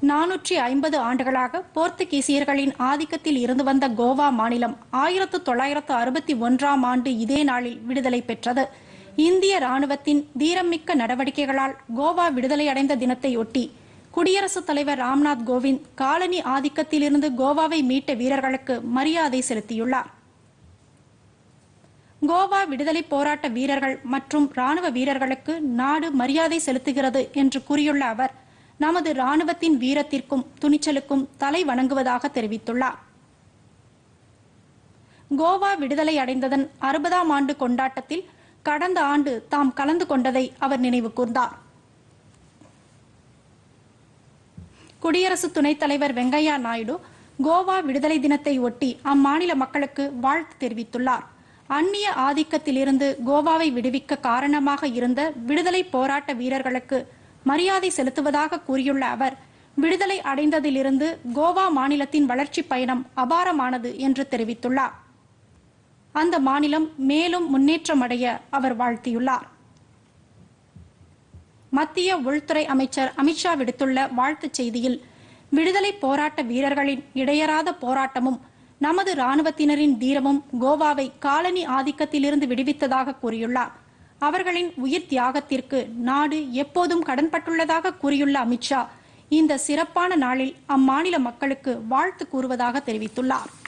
நானூற்றி ஐம்பது ஆண்டுகளாக போர்த்துகீசியர்களின் ஆதிக்கத்தில் இருந்து வந்த கோவா மாநிலம் ஆயிரத்து தொள்ளாயிரத்து அறுபத்தி ஒன்றாம் ஆண்டு இதே நாளில் விடுதலை பெற்றது இந்திய ராணுவத்தின் தீரமிக்க நடவடிக்கைகளால் கோவா விடுதலை அடைந்த தினத்தையொட்டி குடியரசுத் தலைவர் ராம்நாத் கோவிந்த் காலனி ஆதிக்கத்திலிருந்து கோவாவை மீட்ட வீரர்களுக்கு மரியாதை செலுத்தியுள்ளார் கோவா விடுதலை போராட்ட வீரர்கள் மற்றும் ராணுவ வீரர்களுக்கு நாடு மரியாதை செலுத்துகிறது என்று கூறியுள்ள அவர் நமது ராணுவத்தின் வீரத்திற்கும் துணிச்சலுக்கும் தலை வணங்குவதாக தெரிவித்துள்ளார் கோவா விடுதலை அடைந்ததன் அறுபதாம் ஆண்டு கொண்டாட்டத்தில் கடந்த ஆண்டு தாம் கலந்து கொண்டதை அவர் நினைவு கூர்ந்தார் குடியரசு துணைத் தலைவர் வெங்கையா நாயுடு கோவா விடுதலை தினத்தை ஒட்டி அம்மாநில மக்களுக்கு வாழ்த்து தெரிவித்துள்ளார் அந்நிய ஆதிக்கத்திலிருந்து கோவாவை விடுவிக்க காரணமாக இருந்த விடுதலை போராட்ட வீரர்களுக்கு மரியாதை செலுத்துவதாக கூறியுள்ள அவர் விடுதலை அடைந்ததிலிருந்து கோவா மாநிலத்தின் வளர்ச்சி பயணம் அபாரமானது என்று தெரிவித்துள்ளார் அந்த மாநிலம் மேலும் முன்னேற்றம் அடைய அவர் வாழ்த்தியுள்ளார் மத்திய உள்துறை அமைச்சர் அமித்ஷா விடுத்துள்ள வாழ்த்துச் செய்தியில் விடுதலை போராட்ட வீரர்களின் இடையறாத போராட்டமும் நமது ராணுவத்தினரின் தீரமும் கோவாவை காலனி ஆதிக்கத்திலிருந்து விடுவித்ததாக கூறியுள்ளார் அவர்களின் உயிர் தியாகத்திற்கு நாடு எப்போதும் கடன்பட்டுள்ளதாக கூறியுள்ள அமித்ஷா இந்த சிறப்பான நாளில் அம்மாநில மக்களுக்கு வாழ்த்து கூறுவதாக தெரிவித்துள்ளார்